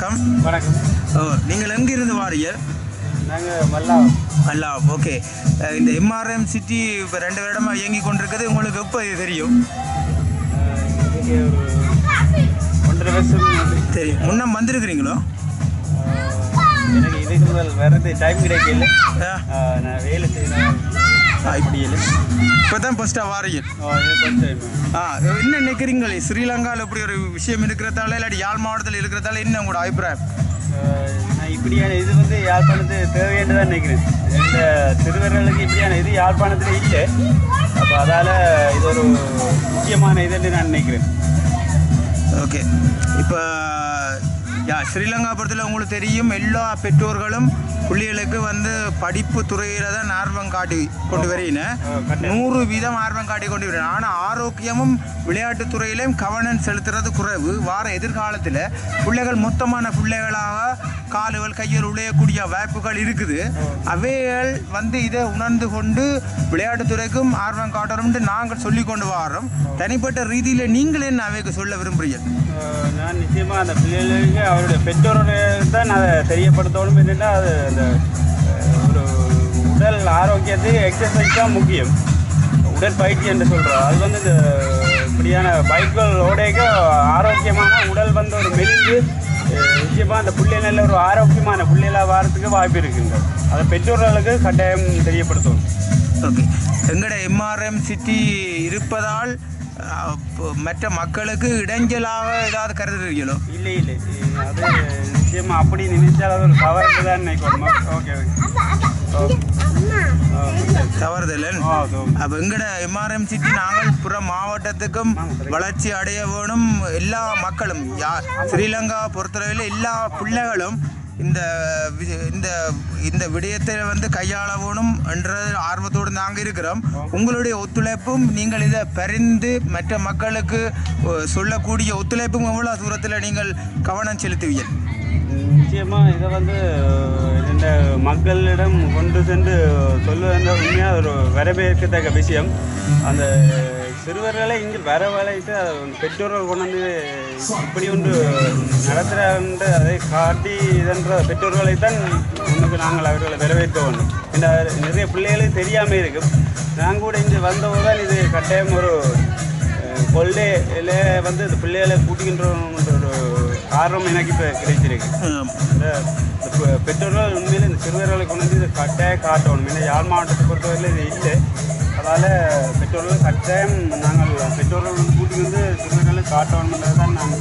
வணக்கம் வணக்கம் ஓ நீங்கள் எங்கிருந்து வாரீங்க நாங்கள் மல்லா அல்லா ஓகே அஹ், இந்த எம்ஆர்எம் சிட்டி இப்போ ரெண்டு வருடமா இயங்கி கொண்டிருக்குது உங்களுக்கு எப்போ இது தெரியும் இதுக்கு ஒரு ஒன்றரை வருஷம் வந்து, தெரியும் முன்ன வந்திருக்கிறீங்களோ ஆஹ், எனக்கு இதுக்கு முதல் வர்றது டைம் கிடைக்கல ஆ ஆஹ், நான் வேலை செய்யணும் முடியல இப்போ தான் ஃபஸ்ட்டாக வாரீங்க இது ஃபஸ்ட் டைம் ஆ என்ன நினைக்கிறீங்களே ஸ்ரீலங்காவில் இப்படி ஒரு விஷயம் இருக்கிறதால இல்லாட்டி யாழ் மாவட்டத்தில் இருக்கிறதால என்ன உங்களோட அபிப்பிராயம் நான் இப்படியான இது வந்து யாழ்ப்பாணத்து தேவைன்னு தான் நினைக்கிறேன் இந்த சிறுவர்களுக்கு இப்படியான இது யாழ்ப்பாணத்தில் இல்லை அப்போ அதால் இது ஒரு முக்கியமான இதுன்னு நான் நினைக்கிறேன் ஓகே இப்போ யா ஸ்ரீலங்கா பொறுத்தல உங்களுக்கு தெரியும் எல்லா பெற்றோர்களும் பிள்ளைகளுக்கு வந்து படிப்பு துறையில் தான் ஆர்வம் காட்டி கொண்டு வரீங்க நூறு வீதம் ஆர்வம் காட்டி கொண்டு வரீங்க ஆனால் ஆரோக்கியமும் விளையாட்டுத் துறையிலையும் கவனம் செலுத்துறது குறைவு வார எதிர்காலத்தில் பிள்ளைகள் மொத்தமான பிள்ளைகளாக காலுகள் கையில் உழையக்கூடிய வாய்ப்புகள் இருக்குது அவைகள் வந்து இதை உணர்ந்து கொண்டு விளையாட்டுத் துறைக்கும் ஆர்வம் காட்டணும்னு நாங்கள் சொல்லி கொண்டு வரோம் தனிப்பட்ட ரீதியில் நீங்கள் என்ன அவைக்கு சொல்ல விரும்புறீங்க ஆஹ் நான் நிச்சயமாக அந்த பிள்ளைகளுக்கு அவருடைய பெற்றோருடைய தான் அதை தெரியப்படுத்தணும் என்னென்னா அது அந்த ஆஹ், ஒரு உடல் ஆரோக்கியத்துக்கு எக்ஸசைஸ் தான் முக்கியம் உடற்பயிற்சி என்று சொல்கிறோம் அது வந்து இந்த இப்படியான பைக்குகள் ஓடைக்க ஆரோக்கியமான உடல் வந்து ஒரு மெலிந்து ஆஹ், நிச்சயமா அந்த பிள்ளைகளில் ஒரு ஆரோக்கியமான பிள்ளைகளாக வாரத்துக்கு வாய்ப்பு இருக்குங்க அதை பெற்றோர்களுக்கு கட்டாயம் தெரியப்படுத்தணும் ஓகே எங்களோட எம்ஆர்எம் சிட்டி இருப்பதால் அஹ், ப- மற்ற மக்களுக்கு இடைஞ்சலாக ஏதாவது கருதுறீங்களோ இல்லை இல்லை அது நிச்சயமா அப்படி நினைச்சால் அது ஒரு தவறு தான் நினைக்கணும் ஓகே ஓகே தவறுதலன் ஆ அது அப்போ எங்கட எம்ஆர்எம் சிட்டி நாங்கள் புற மாவட்டத்துக்கும் வளர்ச்சி அடைய வேணும் எல்லா மக்களும் யா ஸ்ரீலங்கா பொறுத்தளவில் எல்லா பிள்ளைகளும் இந்த வி- இந்த இந்த விடயத்தை வந்து கையாள வேணும் என்ற ஆர்வத்தோடு நாங்கள் இருக்கிறோம் உங்களுடைய ஒத்துழைப்பும் நீங்கள் இதை பரிந்து மற்ற மக்களுக்கு அஹ், சொல்லக்கூடிய ஒத்துழைப்பும் எவ்வளோ தூரத்தில் நீங்கள் கவனம் செலுத்துவீர்கள் நிச்சயமா இதை வந்து இந்த மக்களிடம் கொண்டு சென்று சொல்லுவதென்ற உண்மையாக ஒரு வரவேற்கத்தக்க விஷயம் அந்த சிறுவர்களை இங்கே வரவழைத்து அது பெற்றோர்கள் கொண்டு வந்து இப்படி ஒன்று நடத்துகிறான்ற அதை காட்டி இதென்ற பெற்றோர்களை தான் முன்னுக்கு நாங்கள் அவர்களை வரவேற்க வேண்டும் இந்த நிறைய பிள்ளைகளுக்கு தெரியாமல் இருக்கும் நாங்கள் கூட இங்கே வந்தபோது தான் இது கட்டாயம் ஒரு கொள்ளையில் வந்து இந்த பிள்ளைகளை கூட்டுகின்றோன்ற ஒரு காரணம் எனக்கு இப்போ கிடைச்சிருக்கு அஹ், இந்த இந்த பெ- பெற்றோர்கள் உண்மையில இந்த சிறுவர்களை கொண்டு வந்து இதை கட்டாயம் காட்டணும் ஏன்னா யாழ் மாவட்டத்தை பொறுத்தவரையில் இது இல்லை அதால் பெற்றோர்கள் கட்டாயம் நாங்கள் பெற்றோர்கள் வந்து கூட்டி வந்து சிறுவர்களை காட்டணுன்றது தான் நாங்கள்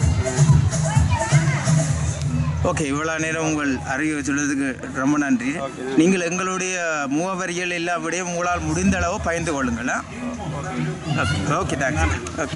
ஓகே இவ்வளோ நேரம் உங்கள் அறிவு சொல்றதுக்கு ரொம்ப நன்றி நீங்கள் எங்களுடைய முகவரிகள் எல்லா விடையும் உங்களால் முடிந்த அளவு பயந்து கொள்ளுங்களா ஓகே ஓகே தேங்க்ஸ் ஓகே